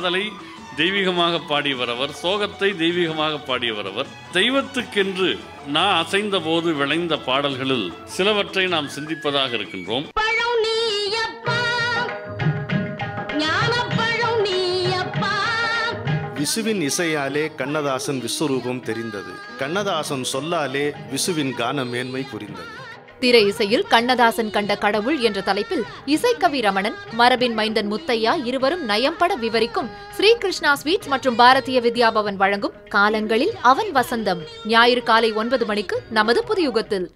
காதலை தெய்வீகமாக பாடியவர் அவர் சோகத்தை தெய்வீகமாக பாடியவர் அவர் தெய்வத்துக்கென்று நான் அசைந்த போது விளைந்த பாடல்களில் சிலவற்றை நாம் சிந்திப்பதாக இருக்கின்றோம் பழம் நீயப்பா ஞானப்பழம் நீயப்பா விசுவின் இசையாலே கண்ணதாசன் விஸ்வரூபம் தெரிந்தது கண்ணதாசன் சொல்லாலே விசுவின் கான மேன்மை புரிந்தது திரை இசையில் கண்ணதாசன் கண்ட கடவுள் என்ற தலைப்பில் இசைக்கவி ரமணன் மரபின் மைந்தன் முத்தையா இருவரும் நயம்பட விவரிக்கும் ஸ்ரீகிருஷ்ணா ஸ்வீட்ஸ் மற்றும் பாரதிய வித்யாபவன் வழங்கும் காலங்களில் அவன் வசந்தம் ஞாயிறு காலை ஒன்பது மணிக்கு நமது புதியுகத்தில்